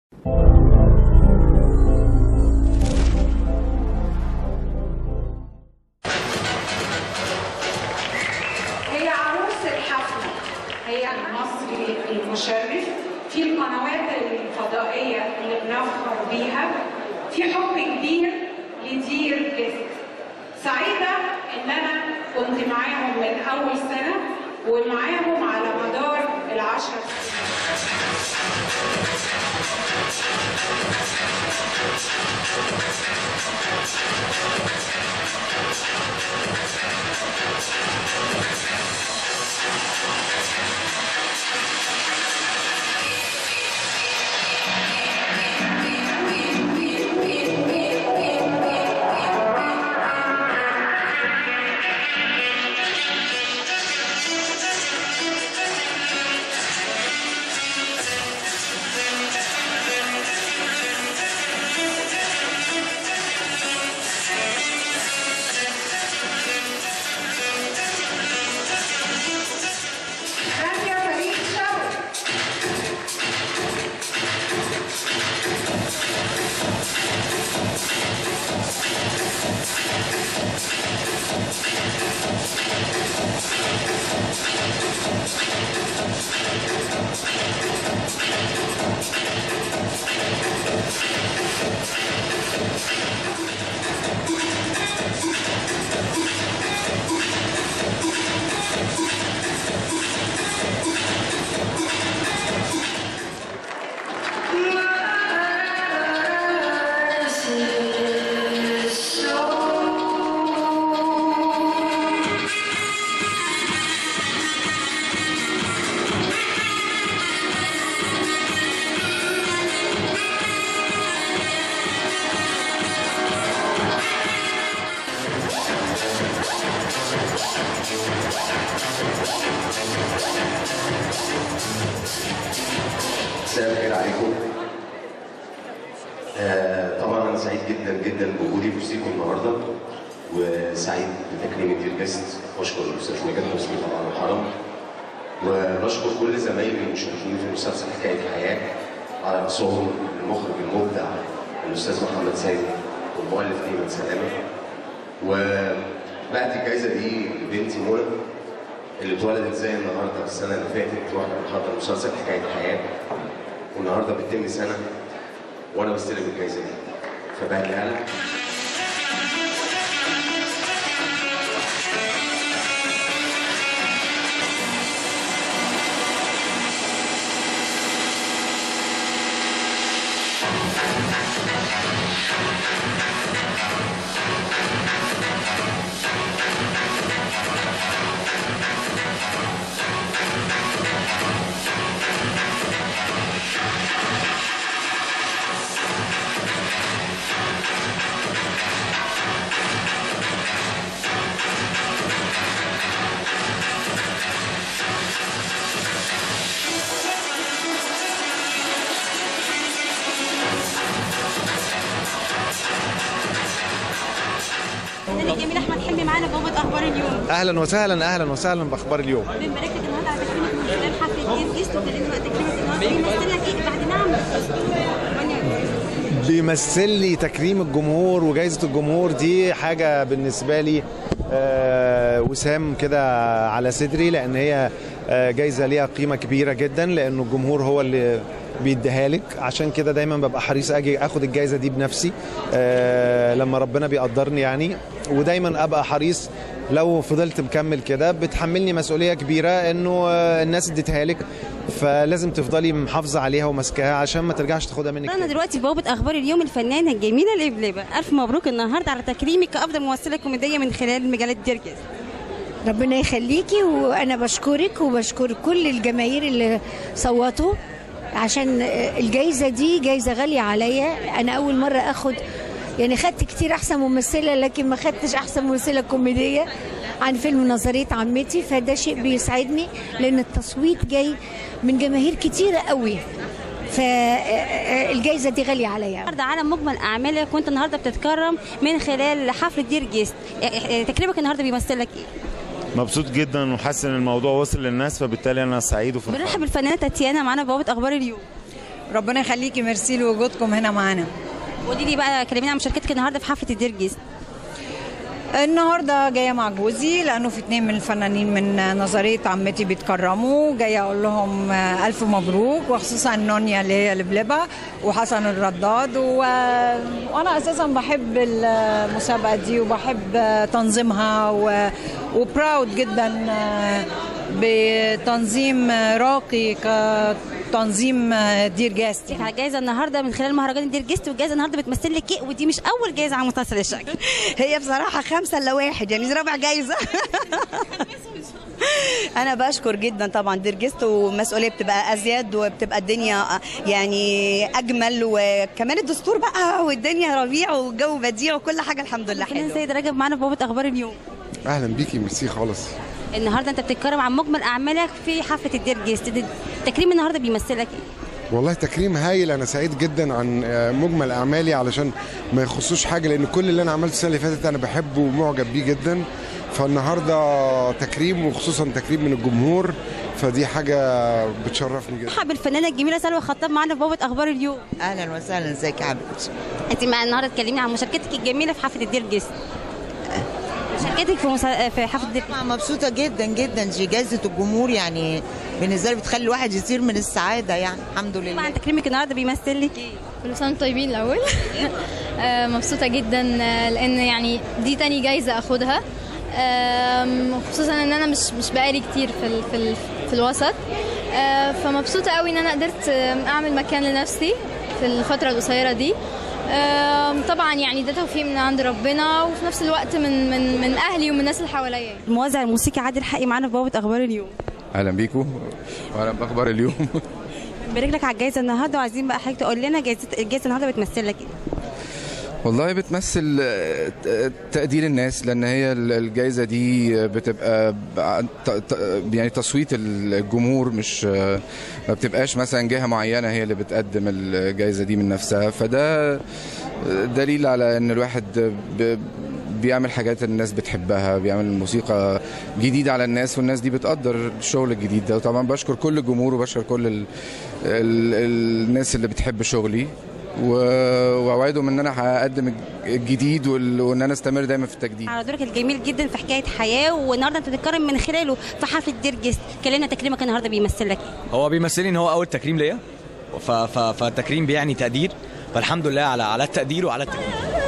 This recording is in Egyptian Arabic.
هي عروس الحفلة هي المصري المشرف في القنوات الفضائية اللي بنفخر بيها في حب كبير لدير جست سعيدة إن أنا كنت معاهم من أول سنة ومعاهم على مدار العشر سنين رانيا فريد شوقي مساء الخير عليكم. آه طبعا انا سعيد جدا جدا بوجودي في وسطيكم النهارده وسعيد بتكريم الدير جيست واشكر الاستاذ مجد حسني طبعا الحرم وبشكر كل زمايلي المشاركين في مسلسل حكايه حياه على راسهم المخرج المبدع الاستاذ محمد سيد والمؤلف ايمن سلامه وبعت الجائزه دي لبنتي منى اللي اتولدت زي النهارده السنه اللي فاتت واحنا بنحضر مسلسل حكايه حياه والنهارده بتتم سنه وانا بستلم الجائزه دي فبهديها لك الفنان الجميل احمد حلمي معانا بوابه اخبار اليوم اهلا وسهلا اهلا وسهلا باخبار اليوم بنبارك لك النهارده على تكريمك من خلال حفله جيز جيست وكلمنا بقى تكريمك النهارده بيمثل لك ايه بعد نعم بيمثل لي تكريم الجمهور وجائزه الجمهور دي حاجه بالنسبه لي آه، وسام كده على صدري لان هي آه، جايزه ليها قيمه كبيره جدا لانه الجمهور هو اللي بيديها لك عشان كده دايما ببقى حريص اجي اخد الجائزه دي بنفسي آه، لما ربنا بيقدرني يعني ودايما ابقى حريص لو فضلت مكمل كده بتحملني مسؤوليه كبيره انه آه، الناس اديتها لك فلازم تفضلي محافظه عليها وماسكاها عشان ما ترجعش تاخدها منك انا تاني. دلوقتي في بوابه اخبار اليوم الفنانه الجميله لبلبه الف مبروك النهارده على تكريمك كافضل ممثله كوميديه من خلال مجله ديرجز ربنا يخليكي وانا بشكرك وبشكر كل الجماهير اللي صوتوا عشان الجايزه دي جايزه غاليه عليا انا اول مره اخد يعني خدت كتير احسن ممثله لكن ما خدتش احسن ممثله كوميديه عن فيلم نظريه عمتي فده شيء بيسعدني لان التصويت جاي من جماهير كتيره قوي فالجايزه دي غاليه عليا النهارده على مجمل اعمالك وانت النهارده بتتكرم من خلال حفله دير جيست تكريمك النهارده بيمثل لك ايه؟ مبسوط جدا وحاسس ان الموضوع وصل للناس فبالتالي انا سعيد وفرحان بنرحب بالفنانه تاتيانا معانا في بوابه اخبار اليوم ربنا يخليكي ميرسي لوجودكم هنا معانا قولي لي بقى كلمينا عن مشاركتك النهارده في حفله الديرجيست النهارده جايه مع جوزي لانه في اتنين من الفنانين من نظريه عمتي بيتكرموا جايه اقول لهم آه، الف مبروك وخصوصا نونيا اللي هي لبلبه وحسن الرداد و... وانا اساسا بحب المسابقه دي وبحب آه، تنظيمها و... وبراود جدا آه، بتنظيم آه، راقي كتنظيم آه، دير جاستي على جايزه النهارده من خلال مهرجان الديرجيست والجايزه النهارده بتمثل لك ايه ودي مش اول جايزه على مسلسل الشكل هي بصراحة خمسة إلا واحد يعني دي رابع جايزة أنا بشكر جدا طبعا درجست والمسؤولية بتبقى أزيد وبتبقى الدنيا يعني أجمل وكمان الدستور بقى والدنيا ربيع والجو بديع وكل حاجة الحمد لله فنان حلوة سيد رجب معانا في بوابه اخبار اليوم اهلا بيكي ميرسي خالص النهارده انت بتتكرم عن مجمل اعمالك في حفله الديرجيست التكريم النهارده بيمثلك ايه والله تكريم هايل انا سعيد جدا عن آه، مجمل اعمالي علشان ما يخصوش حاجه لان كل اللي انا عملته السنه اللي فاتت انا بحبه ومعجب بيه جدا فالنهارده تكريم وخصوصا تكريم من الجمهور فدي حاجه بتشرفني جدا مرحبا بالفنانه الجميله سلوى خطاب معانا في بوابه اخبار اليوم اهلا وسهلا ازيك يا حبيبتي انت مع النهارده تكلميني عن مشاركتك الجميله في حفله الديرجيست مشاركتك في مسا... في حفله الديرجيست طبعا مبسوطه جدا جدا دي جائزه الجمهور يعني بالنسبه لي بتخلي الواحد يطير من السعاده يعني الحمد مع لله تكريمك النهارده بيمثل لك ايه كل سنة وانتم طيبين الأول آه، مبسوطة جدا آه، لأن يعني دي تاني جايزة أخدها آم، خصوصا إن أنا مش مش بقالي كتير في ال في, ال في الوسط آه، فمبسوطة قوي إن أنا قدرت آم، أعمل مكان لنفسي في الفترة القصيرة دي آم، طبعا يعني ده توفيق من عند ربنا وفي نفس الوقت من من من أهلي ومن الناس اللي حواليا الموزع الموسيقي عادل حقي معانا في بوابه اخبار اليوم اهلا بيكم واهلا باخبار اليوم بنبارك لك على الجائزه النهارده وعايزين بقى حضرتك تقول لنا جائزه الجائزه النهارده بتمثل لك ايه والله بتمثل آه، ت- تقدير الناس لان هي ال- الجائزه دي بتبقى ب- ت- ت- يعني تصويت الجمهور مش آه، ما بتبقاش مثلا جهه معينه هي اللي بتقدم الجائزه دي من نفسها فده آه، دليل على ان الواحد ب- بيعمل حاجات الناس بتحبها بيعمل موسيقى جديدة على الناس والناس دي بتقدر الشغل الجديد ده وطبعا بشكر كل الجمهور وبشكر كل ال ال الناس اللي بتحب شغلي و- واوعدهم ان انا هقدم الجديد وال- وان انا استمر دايما في التجديد على دورك الجميل جدا في حكايه حياه والنهارده انت بتتكرم من خلاله في حفله ديرجيست كلمنا تكريمك النهارده بيمثل لك ايه هو بيمثلني ان هو اول تكريم ليا ف- ف- فالتكريم بيعني تقدير فالحمد لله على على التقدير وعلى التكريم